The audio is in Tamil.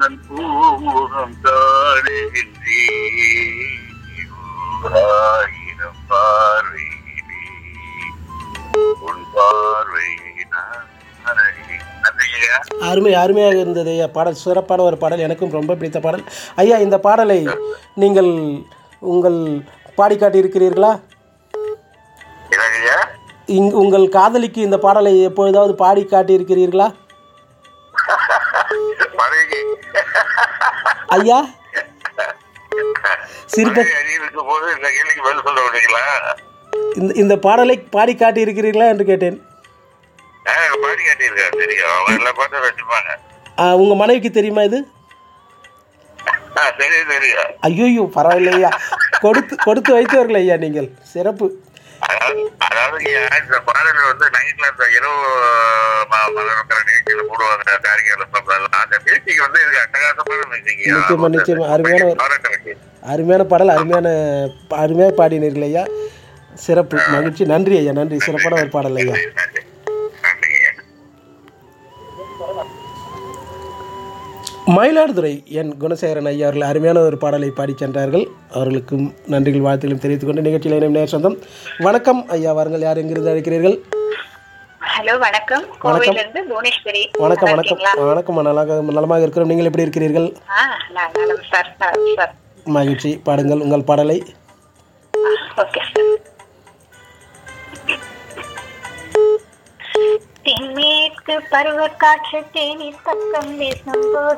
உந்தன் பூமுகம் காணுகின்றேன் ஆயிரம் பார்வையிலே உன் பார்வை நான் அறிவேன். நன்றிங்க அருமை அருமையாக இருந்தது ஐயா பாடல் சிறப்பான ஒரு பாடல் எனக்கும் ரொம்ப பிடித்த பாடல் ஐயா இந்த பாடலை நீங்கள் உங்கள் பாடி காட்டியிருக்கிறீர்களா என்னங்கய்யா இங் உங்கள் காதலிக்கு இந்த பாடலை எப்பொழுதாவது பாடி காட்டியிருக்கிறீர்களா மனைவி ஐயா சிரிப்ப மனைவி அருகில் இருக்கும் போது இந்த கேள்விக்கு பதில் சொல்ல விடுறீங்களா இந்த இந்த பாடலை பாடி காட்டியிருக்கிறீர்களா என்று கேட்டேன் ஆ, பாடி காட்டியிருக்காரு தெரியும் அவங்க எல்லா பாட்டும் வச்சுப்பாங்க ஆ, உங்க மனைவிக்கு தெரியுமா இது ஆ, தெரியும் தெரியும் ஐயோ பரவாயில்லை ஐயா கொடுத்து கொடுத்து வைத்தவர்கள் ஐயா நீங்கள் சிறப்பு அதாவது அதாவது ஐயா, இந்த பாடல் வந்து நைட்ல இந்த இரவு ம- மலர்க்கிற நிகழ்ச்சியில போடுவாங்க காரிகையில சொல்றதெல்லாம் அந்த மியூசிக் வந்து இதுக்கு அட்டகாசமான மியூசிக் நிச்சயமா, நிச்சயமா. அருமையான ஒரு- பாராட்டு அருமையான பாடல் அருமையான அருமையாக பாடினீர்கள் ஐயா சிறப்பு மகிழ்ச்சி நன்றி ஐயா நன்றி சிறப்பான ஒரு பாடல் ஐயா நன்றி நன்றிங்க மயிலாடுதுறை என் குணசேகரன் ஐயா அவர்கள் அருமையான ஒரு பாடலை பாடிச் சென்றார்கள் அவர்களுக்கும் நன்றிகள் வாழ்த்துக்களும் தெரிவித்துக் கொண்டு நிகழ்ச்சியில் இணையும் நேர் சொந்தம் வணக்கம் ஐயா வாருங்கள் யார் எங்கிருந்து அழைக்கிறீர்கள் ஹலோ வணக்கம் கோவையில இருந்து புவனேஸ்வரி வணக்கம் நல்லா வணக்கம் இருக்கீங்களா? வணக்கம் நலாக நலமாக இருக்கிறோம் நீங்கள் எப்படி இருக்கிறீர்கள் ஆ நான் நலம் சார் நலம் சார் மகிழ்ச்சி பாடுங்கள் உங்கள் பாடலை ஓகே சார் தென்மேற்கு பருவ காற்று தேனி பக்கம் வீசும் போது